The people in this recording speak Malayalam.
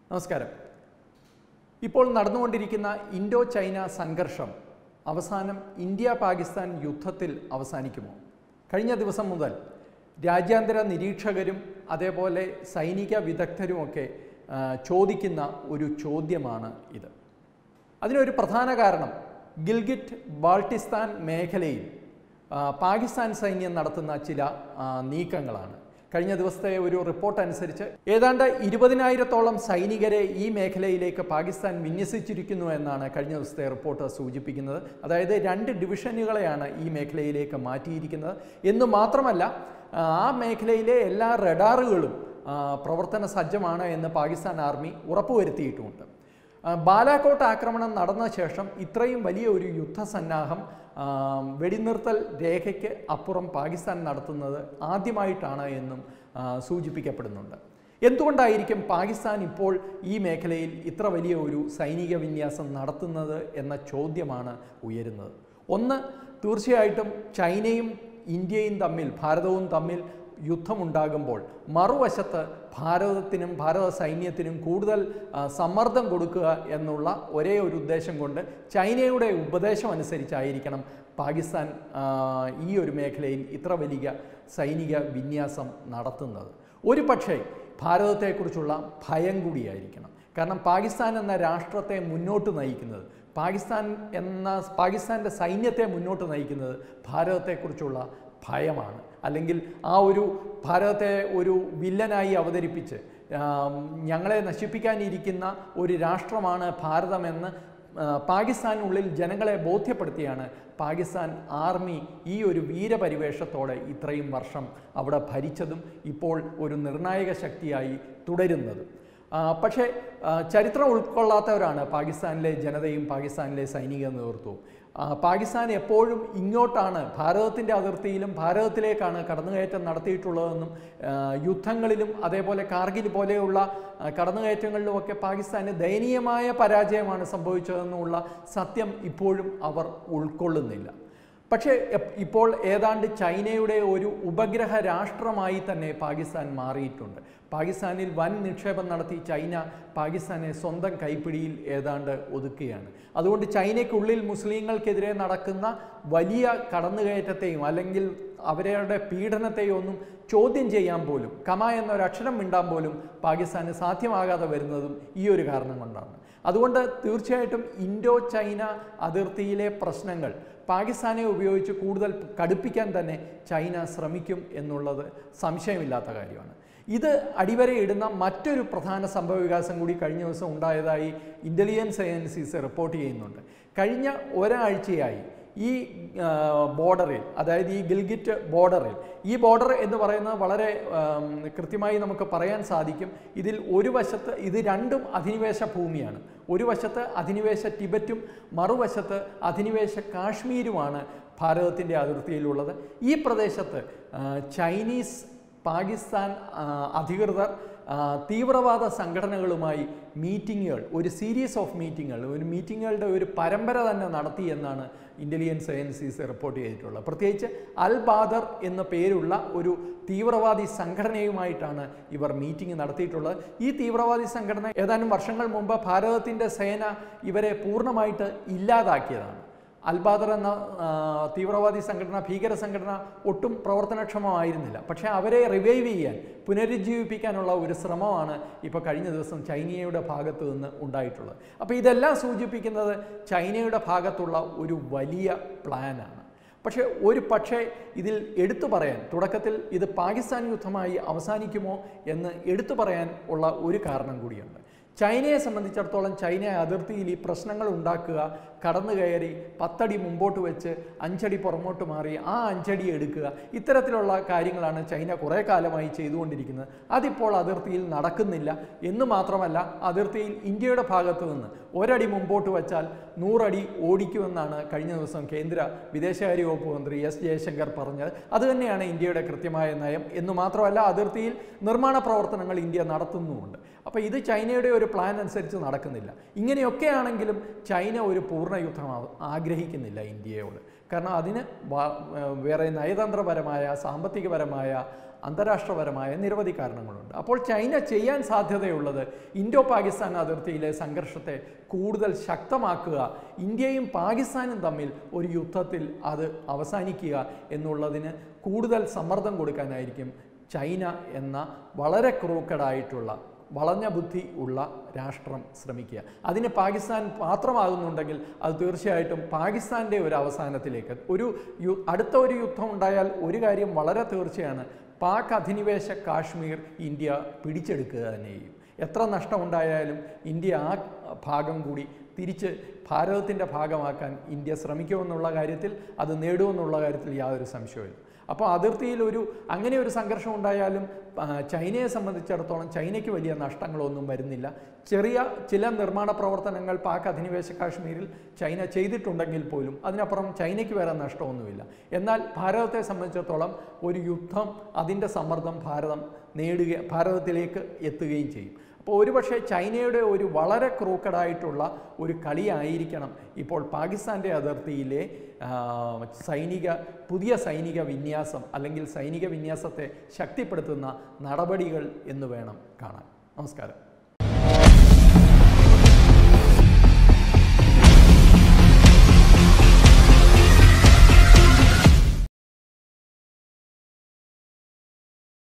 നമസ്കാരം ഇപ്പോൾ നടന്നുകൊണ്ടിരിക്കുന്ന ഇൻഡോ ചൈന സംഘർഷം അവസാനം ഇന്ത്യ പാകിസ്ഥാൻ യുദ്ധത്തിൽ അവസാനിക്കുമോ കഴിഞ്ഞ ദിവസം മുതൽ രാജ്യാന്തര നിരീക്ഷകരും അതേപോലെ സൈനിക വിദഗ്ധരുമൊക്കെ ആ, ചോദിക്കുന്ന ഒരു ചോദ്യമാണ് ഇത് അതിനൊരു പ്രധാന കാരണം ഗിൽഗിറ്റ് ബാൾട്ടിസ്ഥാൻ മേഖലയിൽ ആ, പാകിസ്ഥാൻ സൈന്യം നടത്തുന്ന ചില ആ, നീക്കങ്ങളാണ് കഴിഞ്ഞ ദിവസത്തെ ഒരു റിപ്പോർട്ട് അനുസരിച്ച് ഏതാണ്ട് ഇരുപതിനായിരത്തോളം സൈനികരെ ഈ മേഖലയിലേക്ക് പാകിസ്ഥാൻ വിന്യസിച്ചിരിക്കുന്നു എന്നാണ് കഴിഞ്ഞ ദിവസത്തെ റിപ്പോർട്ട് സൂചിപ്പിക്കുന്നത് അതായത് രണ്ട് ഡിവിഷനുകളെയാണ് ഈ മേഖലയിലേക്ക് മാറ്റിയിരിക്കുന്നത് എന്ന് മാത്രമല്ല ആ, ആ മേഖലയിലെ എല്ലാ റഡാറുകളും ആ, പ്രവർത്തന സജ്ജമാണ് എന്ന് പാകിസ്ഥാൻ ആർമി ഉറപ്പുവരുത്തിയിട്ടുമുണ്ട് ആ, ബാലാക്കോട്ട് ആക്രമണം നടന്ന ശേഷം ഇത്രയും വലിയ ഒരു യുദ്ധസന്നാഹം ആ, വെടിനിർത്തൽ രേഖയ്ക്ക് അപ്പുറം പാകിസ്ഥാൻ നടത്തുന്നത് ആദ്യമായിട്ടാണ് എന്നും ആ, സൂചിപ്പിക്കപ്പെടുന്നുണ്ട് എന്തുകൊണ്ടായിരിക്കും പാകിസ്ഥാൻ ഇപ്പോൾ ഈ മേഖലയിൽ ഇത്ര വലിയ ഒരു സൈനിക വിന്യാസം നടത്തുന്നത് എന്ന ചോദ്യമാണ് ഉയരുന്നത് ഒന്ന് തീർച്ചയായിട്ടും ചൈനയും ഇന്ത്യയും തമ്മിൽ ഭാരതവും തമ്മിൽ യുദ്ധമുണ്ടാകുമ്പോൾ മറുവശത്ത് ഭാരതത്തിനും ഭാരത സൈന്യത്തിനും കൂടുതൽ ആ, സമ്മർദ്ദം കൊടുക്കുക എന്നുള്ള ഒരേ ഒരു ഉദ്ദേശം കൊണ്ട് ചൈനയുടെ ഉപദേശം അനുസരിച്ചായിരിക്കണം പാകിസ്ഥാൻ ആ, ഈ ഒരു മേഖലയിൽ ഇത്ര വലിയ സൈനിക വിന്യാസം നടത്തുന്നത് ഒരു പക്ഷേ ഭാരതത്തെക്കുറിച്ചുള്ള ഭയം കൂടിയായിരിക്കണം കാരണം പാകിസ്ഥാൻ എന്ന രാഷ്ട്രത്തെ മുന്നോട്ട് നയിക്കുന്നത് പാകിസ്ഥാൻ എന്ന പാകിസ്ഥാൻ്റെ സൈന്യത്തെ മുന്നോട്ട് നയിക്കുന്നത് ഭാരതത്തെക്കുറിച്ചുള്ള ഭയമാണ് അല്ലെങ്കിൽ ആ ഒരു ഭാരതത്തെ ഒരു വില്ലനായി അവതരിപ്പിച്ച് ആം, ഞങ്ങളെ നശിപ്പിക്കാനിരിക്കുന്ന ഒരു രാഷ്ട്രമാണ് ഭാരതമെന്ന് ആ, പാകിസ്ഥാനുള്ളിൽ ജനങ്ങളെ ബോധ്യപ്പെടുത്തിയാണ് പാകിസ്ഥാൻ ആർമി ഈ ഒരു വീരപരിവേഷത്തോടെ ഇത്രയും വർഷം അവിടെ ഭരിച്ചതും ഇപ്പോൾ ഒരു നിർണായക ശക്തിയായി തുടരുന്നതും ആ, പക്ഷേ ആ, ചരിത്രം ഉൾക്കൊള്ളാത്തവരാണ് പാകിസ്ഥാനിലെ ജനതയും പാകിസ്ഥാനിലെ സൈനിക നേതൃത്വവും ആ, പാകിസ്ഥാൻ എപ്പോഴും ഇങ്ങോട്ടാണ് ഭാരതത്തിൻ്റെ അതിർത്തിയിലും ഭാരതത്തിലേക്കാണ് കടന്നുകയറ്റം നടത്തിയിട്ടുള്ളതെന്നും ആ, യുദ്ധങ്ങളിലും അതേപോലെ കാർഗിൽ പോലെയുള്ള ആ, കടന്നുകയറ്റങ്ങളിലുമൊക്കെ പാകിസ്ഥാന് ദയനീയമായ പരാജയമാണ് സംഭവിച്ചതെന്നുള്ള സത്യം ഇപ്പോഴും അവർ ഉൾക്കൊള്ളുന്നില്ല പക്ഷേ എപ്- ഇപ്പോൾ ഏതാണ്ട് ചൈനയുടെ ഒരു ഉപഗ്രഹ രാഷ്ട്രമായി തന്നെ പാകിസ്ഥാൻ മാറിയിട്ടുണ്ട് പാകിസ്ഥാനിൽ വൻ നിക്ഷേപം നടത്തി ചൈന പാകിസ്ഥാനെ സ്വന്തം കൈപ്പിടിയിൽ ഏതാണ്ട് ഒതുക്കുകയാണ് അതുകൊണ്ട് ചൈനയ്ക്കുള്ളിൽ മുസ്ലിങ്ങൾക്കെതിരെ നടക്കുന്ന വലിയ കടന്നുകയറ്റത്തെയും അല്ലെങ്കിൽ അവരുടെ പീഡനത്തെയും ഒന്നും ചോദ്യം ചെയ്യാൻ പോലും കമ എന്നൊരക്ഷരം മിണ്ടാൻ പോലും പാകിസ്ഥാന് സാധ്യമാകാതെ വരുന്നതും ഈ ഒരു കാരണം കൊണ്ടാണ് അതുകൊണ്ട് തീർച്ചയായിട്ടും ഇൻഡോ ചൈന അതിർത്തിയിലെ പ്രശ്നങ്ങൾ പാകിസ്ഥാനെ ഉപയോഗിച്ച് കൂടുതൽ കടുപ്പിക്കാൻ തന്നെ ചൈന ശ്രമിക്കും എന്നുള്ളത് സംശയമില്ലാത്ത കാര്യമാണ് ഇത് അടിവരയിടുന്ന മറ്റൊരു പ്രധാന സംഭവ വികാസം കൂടി കഴിഞ്ഞ ദിവസം ഉണ്ടായതായി ഇൻ്റലിജൻസ് ഏജൻസീസ് റിപ്പോർട്ട് ചെയ്യുന്നുണ്ട് കഴിഞ്ഞ ഒരാഴ്ചയായി ഈ ആ, ബോർഡറിൽ അതായത് ഈ ഗിൽഗിറ്റ് ബോർഡറിൽ ഈ ബോർഡർ എന്ന് പറയുന്നത് വളരെ ആം, കൃത്യമായി നമുക്ക് പറയാൻ സാധിക്കും ഇതിൽ ഒരു വശത്ത് ഇത് രണ്ടും അധിനിവേശ ഭൂമിയാണ് ഒരു വശത്ത് അധിനിവേശ ടിബറ്റും മറുവശത്ത് അധിനിവേശ കാശ്മീരുമാണ് ഭാരതത്തിൻ്റെ അതിർത്തിയിലുള്ളത് ഈ പ്രദേശത്ത് ആ, ചൈനീസ് പാകിസ്ഥാൻ ആ, അധികൃതർ ആ, തീവ്രവാദ സംഘടനകളുമായി മീറ്റിങ്ങുകൾ ഒരു സീരീസ് ഓഫ് മീറ്റിങ്ങുകൾ ഒരു മീറ്റിങ്ങുകളുടെ ഒരു പരമ്പര തന്നെ നടത്തി എന്നാണ് ഇൻ്റലിജൻസ് ഏജൻസീസ് റിപ്പോർട്ട് ചെയ്തിട്ടുള്ളത് പ്രത്യേകിച്ച് അൽ ബാദർ എന്ന പേരുള്ള ഒരു തീവ്രവാദി സംഘടനയുമായിട്ടാണ് ഇവർ മീറ്റിംഗ് നടത്തിയിട്ടുള്ളത് ഈ തീവ്രവാദി സംഘടന ഏതാനും വർഷങ്ങൾ മുമ്പ് ഭാരതത്തിൻ്റെ സേന ഇവരെ പൂർണ്ണമായിട്ട് ഇല്ലാതാക്കിയതാണ് അൽബാദർ എന്ന ആ, തീവ്രവാദി സംഘടന ഭീകര സംഘടന ഒട്ടും പ്രവർത്തനക്ഷമമായിരുന്നില്ല പക്ഷേ അവരെ റിവൈവ് ചെയ്യാൻ പുനരുജ്ജീവിപ്പിക്കാനുള്ള ഒരു ശ്രമമാണ് ഇപ്പോൾ കഴിഞ്ഞ ദിവസം ചൈനയുടെ ഭാഗത്തു നിന്ന് ഉണ്ടായിട്ടുള്ളത് അപ്പോൾ ഇതെല്ലാം സൂചിപ്പിക്കുന്നത് ചൈനയുടെ ഭാഗത്തുള്ള ഒരു വലിയ പ്ലാനാണ് പക്ഷേ ഒരു പക്ഷേ ഇതിൽ എടുത്തു പറയാൻ തുടക്കത്തിൽ ഇത് പാകിസ്ഥാൻ യുദ്ധമായി അവസാനിക്കുമോ എന്ന് എടുത്തു പറയാൻ ഉള്ള ഒരു കാരണം കൂടിയുണ്ട് ചൈനയെ സംബന്ധിച്ചിടത്തോളം ചൈന അതിർത്തിയിൽ ഈ പ്രശ്നങ്ങൾ ഉണ്ടാക്കുക കടന്നു കയറി പത്തടി മുമ്പോട്ട് വെച്ച് അഞ്ചടി പുറമോട്ട് മാറി ആ അഞ്ചടി എടുക്കുക ഇത്തരത്തിലുള്ള കാര്യങ്ങളാണ് ചൈന കുറേ കാലമായി ചെയ്തുകൊണ്ടിരിക്കുന്നത് അതിപ്പോൾ അതിർത്തിയിൽ നടക്കുന്നില്ല എന്ന് മാത്രമല്ല അതിർത്തിയിൽ ഇന്ത്യയുടെ ഭാഗത്തു നിന്ന് ഒരടി മുമ്പോട്ട് വച്ചാൽ നൂറടി ഓടിക്കുമെന്നാണ് കഴിഞ്ഞ ദിവസം കേന്ദ്ര വിദേശകാര്യ വകുപ്പ് മന്ത്രി എസ് ജയശങ്കർ പറഞ്ഞത് അതുതന്നെയാണ് ഇന്ത്യയുടെ കൃത്യമായ നയം എന്ന് മാത്രമല്ല അതിർത്തിയിൽ നിർമ്മാണ പ്രവർത്തനങ്ങൾ ഇന്ത്യ നടത്തുന്നുമുണ്ട് അപ്പോൾ ഇത് ചൈനയുടെ ഒരു പ്ലാൻ അനുസരിച്ച് നടക്കുന്നില്ല ഇങ്ങനെയൊക്കെയാണെങ്കിലും ചൈന ഒരു പൂർണ്ണ യുദ്ധം ആ- ആഗ്രഹിക്കുന്നില്ല ഇന്ത്യയോട് കാരണം അതിന് വ- വേറെ നയതന്ത്രപരമായ സാമ്പത്തികപരമായ അന്താരാഷ്ട്രപരമായ നിരവധി കാരണങ്ങളുണ്ട് അപ്പോൾ ചൈന ചെയ്യാൻ സാധ്യതയുള്ളത് ഇൻഡോ പാകിസ്ഥാൻ അതിർത്തിയിലെ സംഘർഷത്തെ കൂടുതൽ ശക്തമാക്കുക ഇന്ത്യയും പാകിസ്ഥാനും തമ്മിൽ ഒരു യുദ്ധത്തിൽ അത് അവസാനിക്കുക എന്നുള്ളതിന് കൂടുതൽ സമ്മർദ്ദം കൊടുക്കാനായിരിക്കും ചൈന എന്ന വളരെ ക്രൂക്കഡായിട്ടുള്ള വളഞ്ഞ ബുദ്ധി ഉള്ള രാഷ്ട്രം ശ്രമിക്കുക അതിന് പാകിസ്ഥാൻ പാത്രമാകുന്നുണ്ടെങ്കിൽ അത് തീർച്ചയായിട്ടും പാകിസ്ഥാൻ്റെ ഒരു അവസാനത്തിലേക്ക് ഒരു യു അടുത്ത ഒരു യുദ്ധം ഉണ്ടായാൽ ഒരു കാര്യം വളരെ തീർച്ചയാണ് പാക് അധിനിവേശ കാശ്മീർ ഇന്ത്യ പിടിച്ചെടുക്കുക തന്നെ ചെയ്യും എത്ര നഷ്ടമുണ്ടായാലും ഇന്ത്യ ആ ഭാഗം കൂടി തിരിച്ച് ഭാരതത്തിൻ്റെ ഭാഗമാക്കാൻ ഇന്ത്യ ശ്രമിക്കുമെന്നുള്ള കാര്യത്തിൽ അത് നേടുമെന്നുള്ള കാര്യത്തിൽ യാതൊരു സംശയവുമില്ല അപ്പോൾ അതിർത്തിയിൽ ഒരു അങ്ങനെ ഒരു സംഘർഷം ഉണ്ടായാലും ആ, ചൈനയെ സംബന്ധിച്ചിടത്തോളം ചൈനയ്ക്ക് വലിയ നഷ്ടങ്ങളൊന്നും വരുന്നില്ല ചെറിയ ചില നിർമ്മാണ പ്രവർത്തനങ്ങൾ പാക് അധിനിവേശ കാശ്മീരിൽ ചൈന ചെയ്തിട്ടുണ്ടെങ്കിൽ പോലും അതിനപ്പുറം ചൈനയ്ക്ക് വേറെ നഷ്ടമൊന്നുമില്ല എന്നാൽ ഭാരതത്തെ സംബന്ധിച്ചിടത്തോളം ഒരു യുദ്ധം അതിൻ്റെ സമ്മർദ്ദം ഭാരതം നേടുക ഭാരതത്തിലേക്ക് എത്തുകയും ചെയ്യും അപ്പോൾ ഒരുപക്ഷെ ചൈനയുടെ ഒരു വളരെ ക്രൂക്കഡായിട്ടുള്ള ഒരു കളിയായിരിക്കണം ഇപ്പോൾ പാകിസ്ഥാൻ്റെ അതിർത്തിയിലെ ആ, സൈനിക പുതിയ സൈനിക വിന്യാസം അല്ലെങ്കിൽ സൈനിക വിന്യാസത്തെ ശക്തിപ്പെടുത്തുന്ന നടപടികൾ എന്ന് വേണം കാണാൻ നമസ്കാരം